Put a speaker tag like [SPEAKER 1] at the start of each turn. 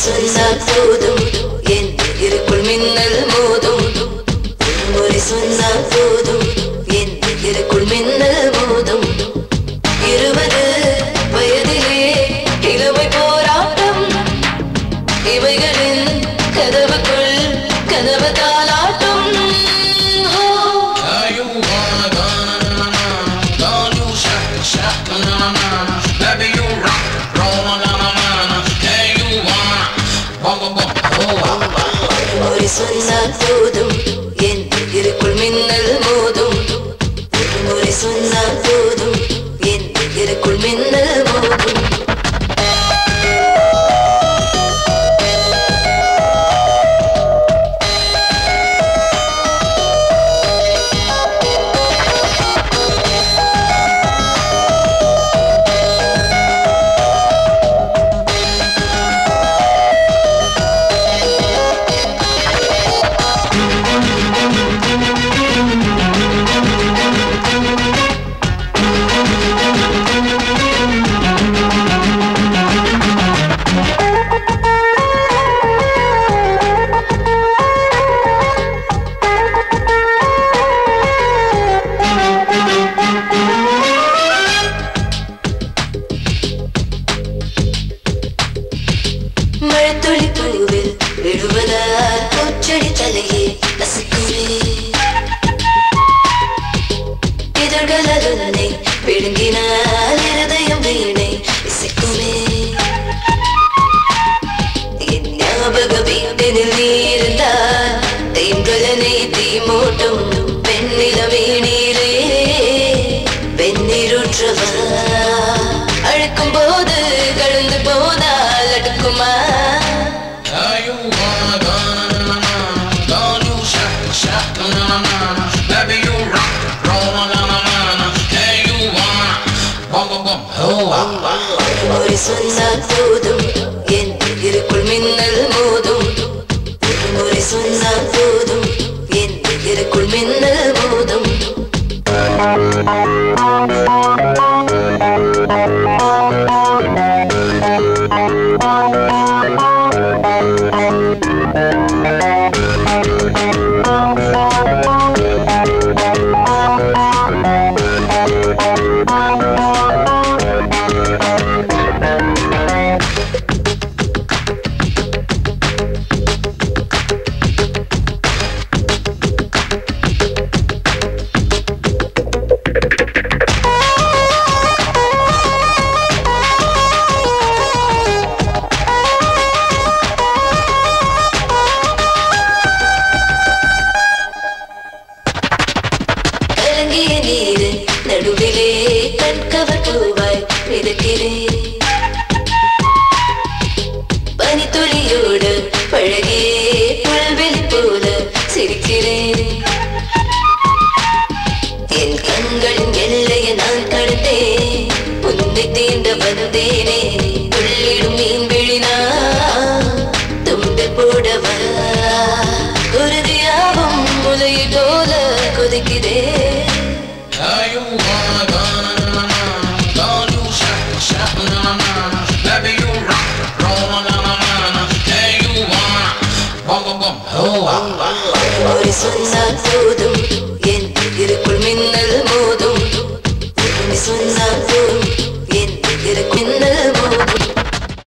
[SPEAKER 1] சொன்னால் போதும் என் இருக்குள் மின்னல் மோதும் ஒரு சொன்னால் போதும் என் இருக்குள் மின்னல் மோதும் இருபது வயதிலே இளமை போராட்டம் இவைகளின் கதவுக்குள் கதவு தாளாட்டும் ஓ
[SPEAKER 2] Girl, you wanna gonna na na na Girl, you shot shot na na na na Baby, you rock roll na na na na Hey, you wanna bum bum bum oh
[SPEAKER 1] ஒரு சொன்னால் போதும் என் இருக்குள் மின்னல் மோதும் ஒரு சொன்னால் போதும் என் இருக்குள் மின்னல் மோதும் மழைத்துளி பூவில் விழுவதால் பூச்செடி தலையே நசுக்குமே இதழ்கள் அதனை விழுங்கினால் இருதயம் வீணை இசைக்குமே என் ஞாபக வீட்டினில் நீ இருந்தால் தேங்கலனை தீ மூட்டும் பெண்ணிலமே நீரே வெந்நீருற்றவா அழுக்கும் போது கழுந்து போனால் அடுக்குமா
[SPEAKER 2] Girl, you wanna gonna na na na Girl, you shot shot na na na na Baby, you rock roll na na na na Hey, you wanna bum bum bum oh
[SPEAKER 1] ஒரு சொன்னால் போதும் என் இருக்குள் மின்னல் மோதும் ஒரு சொன்னால் போதும் என் இருக்குள் மின்னல் மோதும் கலங்கிய நீர் நடுவிலே கண்கவர் பூவாய் மிதக்கிறேன் பனித்துளியோடு பழகியே புல்வெளி போல சிரிக்கிறேன் என் கண்களின் எல்லையை நான் கடந்தேன் உன்னை தீண்ட வந்தேனே துள்ளிடும் மீன் விழினா துண்டு போடவா குருதியாவும் முலையை போல கொதிக்குதே
[SPEAKER 2] Girl, you wanna gonna na na na Girl, you shot shot na na na na Baby, you rock roll na na na na Hey, you wanna bum bum bum oh
[SPEAKER 1] ஒரு சொன்னால் போதும்